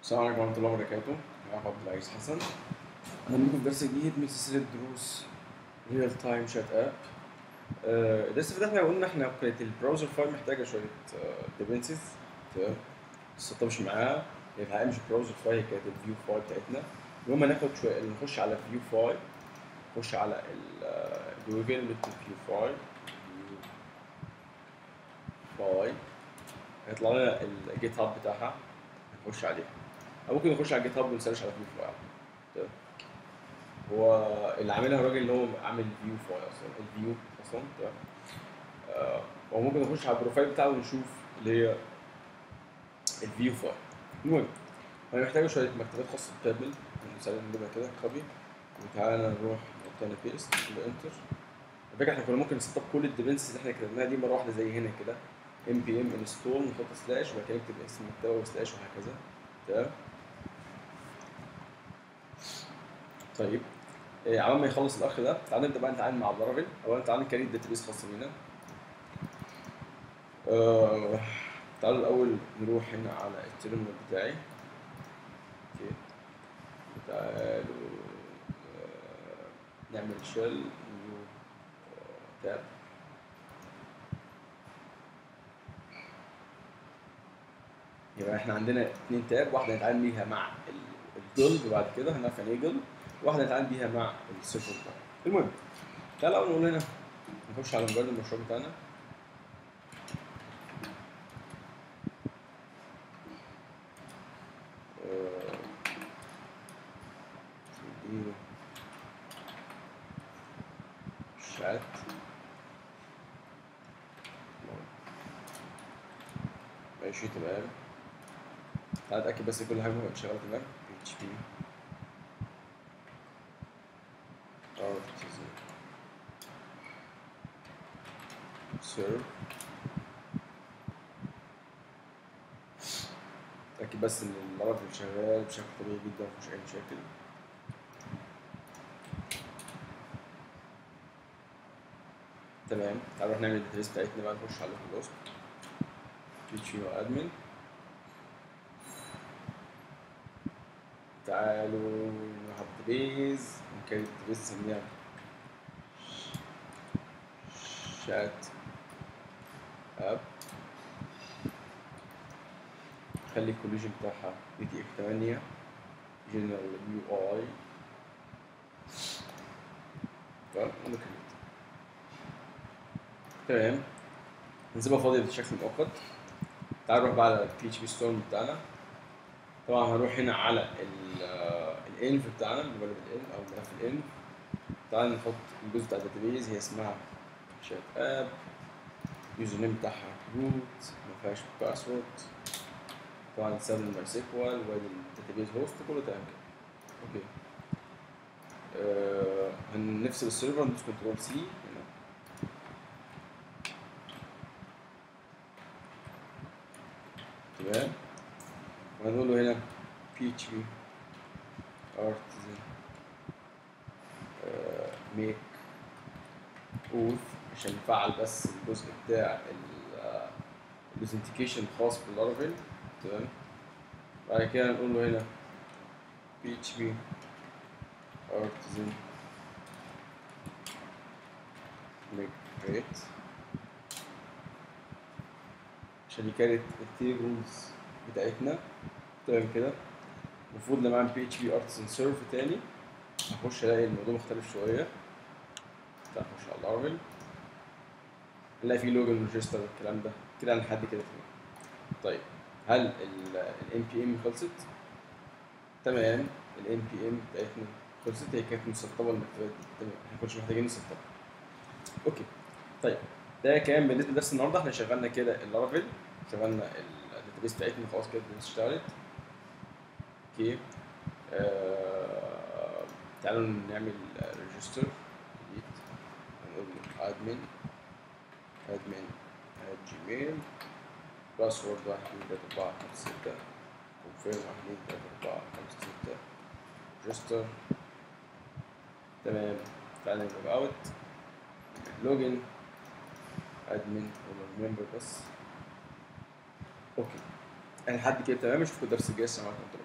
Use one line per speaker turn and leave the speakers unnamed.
السلام عليكم ورحمة الله وبركاته معاكم عبد العزيز حسن أهلا بكم في درس جديد من سلسلة دروس ريال تايم شات اب آه، الدرس اللي فات احنا قلنا احنا كانت البراوزر فايل محتاجة شوية ديبنسز تستطبش معاها هي الحقيقة مش البراوزر فايل هي كانت الفيو فايل بتاعتنا المهم ناخد شوية نخش على فيو فايل نخش على جوجل فيو فايل فايل هيطلع لنا الجيت هاب بتاعها نخش عليه او ممكن نخش على الجيت هاب ونسرش على فيو فايل تمام. هو اللي عاملها الراجل اللي هو عامل فيو فايل اصلا الفيو اصلا تمام آه، وممكن نخش على البروفايل بتاعه ونشوف اللي هي الفيو فايل المهم انا محتاج شويه مكتبات خاصه بتابل مثلا نجيبها كده كوبي وتعالى نروح نحط هنا بيست انتر الفكره احنا كنا ممكن نسطب كل الديبنسز اللي احنا كتبناها دي مره واحده زي هنا كده ام بي ام انستول نحط سلاش وبعد كده نكتب اسم المكتبه وسلاش وهكذا تمام طيب إيه عمال ما يخلص الاخ ده تعال نبدا بقى نتعامل مع اللارافيل اولا تعال نكريت داتابيس خاص بينا آه تعالوا الاول نروح هنا على التيرمينال بتاعي اوكي تعالوا آه نعمل شيل نيو تاب يبقى احنا عندنا اتنين تاب واحده نتعامل بيها مع الجلد وبعد كده هنعرف يعني ايه جلد واحده نتعامل بيها مع السيرفر بتاعنا المهم تعالى اول نقول هنا نخش على مجرد المشروع بتاعنا آه، نديله شات ماشي تمام تعالى اتاكد بس كل حاجه بقت شغاله تمام بي اتش بي artisan serve اتاكد بس ان اللارافيل شغال بشكل طبيعي جدا مفيش اي مشاكل تمام تعالوا نروح نعمل الداتابيس بتاعتنا بقى نخش على الهوست بي اتش بي ادمن تعالوا نروح على الداتابيز ممكن الداتابيز نسميها شات اب خلي الكوليجن بتاعها بي تي اف 8 جنرال يو اي تمام ونكريت تمام نسيبها فاضية بشكل مؤقت تعالوا نروح بقى على البي اتش بي ستورم بتاعنا طبعا هنروح هنا على الانف بتاعنا مجرد الانف او ملف الانف تعالى نحط الجزء بتاع الداتابيز هي اسمها شات اب يوزر نيم بتاعها روت ما فيهاش باسورد طبعا نستخدم ماي سيكوال وادي الداتابيز هوست كله تمام كده اوكي آه هنفصل السيرفر ندوس كنترول سي هنا تمام وهنقول له هنا PHP artisan ميك اوث عشان نفعل بس الجزء بتاع الاوثنتيكيشن الخاص باللارافيل تمام بعد كده نقول له هنا PHP artisan make create عشان يكريت التيبلز بتاعتنا تمام كده المفروض لما اعمل بي اتش بي ارتسن سيرف تاني هخش الاقي الموضوع مختلف شويه تعال نخش على اللارفل نلاقي فيه لوجن ريجستر والكلام ده كده لحد كده تمام طيب هل الام بي ام خلصت؟ تمام الام بي ام بتاعتنا خلصت هي كانت مسطبه المكتبات دي تمام احنا كناش محتاجين نسطبها اوكي طيب ده كان بالنسبه لدرس النهارده احنا شغلنا كده اللارفل شغلنا الداتابيس بتاعتنا خلاص كده الداتابيس اشتغلت اوكي آه... تعالوا نعمل ريجستر ديليت هنقول ادمن ادمن جيميل باسورد واحد اتنين تلاته اربعه خمسه سته كونفيرم واحد اتنين تلاته اربعه خمسه سته ريجستر تمام تعالى نلوج اوت لوجن ادمن ولا ممبر بس اوكي انا لحد كده تمام اشوفكم الدرس الجاي السلام عليكم ورحمه الله